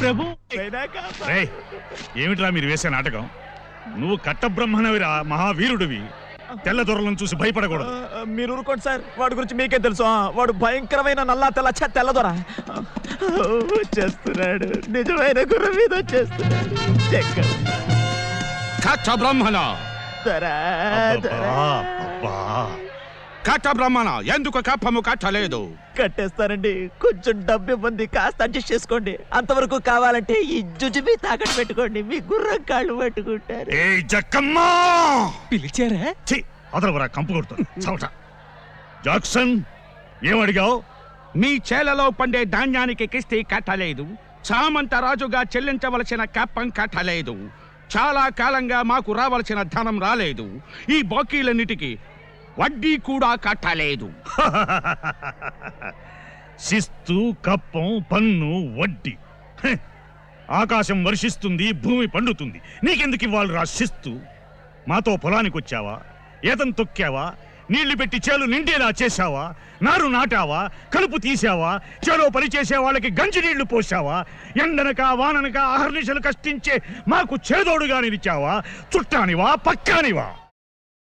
ప్రభు రేయ్ ఏమిట్రా మీరు వేసే నాటకం నువ్వు కట్టబ్రహ్మణవిరా మహావీరుడివి తెల్ల దొరలను చూసి భయపడకూడదు మీరు ఊరుకోండి సార్ వాడి గురించి మీకే తెలుసు ఆ, వాడు భయంకరమైన నల్లా తెల్ల ఛ, తెల్లదొర వచ్చేస్తున్నాడు నిజమైన గుర్ర మీద వచ్చేస్తున్నాడు చెక్క కట్ట బ్రహ్మణ దొరా, దొరా. అబ్బబ్బా, అబ్బా. కట్ట బ్రహ్మణ ఎందుకు కప్పము కట్టలేదు కట్టేస్తారండి కొంచెం డబ్బు ఇవ్వండి కాస్త అడ్జస్ట్ చేసుకోండి అంతవరకు కావాలంటే ఈ జుజుబి తాకట్టు పెట్టుకోండి మీ గుర్రం కాళ్ళు పట్టుకుంటారు ఏయ్ జక్కమ్మా పిలిచారా ఛీ అదలవరా కంపు కొడుతుంది చవట జాక్సన్ ఏమడిగావు మీ చేలలో పండే ధాన్యానికి కిస్తీ కట్టలేదు సామంత రాజుగా చెల్లించవలసిన కప్పం కట్టలేదు చాలా కాలంగా మాకు రావలసిన ధనం రాలేదు ఈ బాకీలన్నిటికీ వడ్డీ కూడా కట్టలేదు శిస్తు కప్పం పన్ను వడ్డీ హె, ఆకాశం వర్షిస్తుంది భూమి పండుతుంది నీకెందుకు ఇవ్వాలి రా శిస్తు మాతో పొలానికి వచ్చావా ఏతం తొక్కావా నీళ్లు పెట్టి చేలు నిండేలా చేశావా నారు నాటావా కలుపు తీసావా చేలో పని చేసే వాళ్ళకి గంజి నీళ్లు పోసావా ఎండనక వాననక అహర్నిశలు కష్టించే మాకు చేదోడుగా నిలిచావా చుట్టానివా పక్కానివా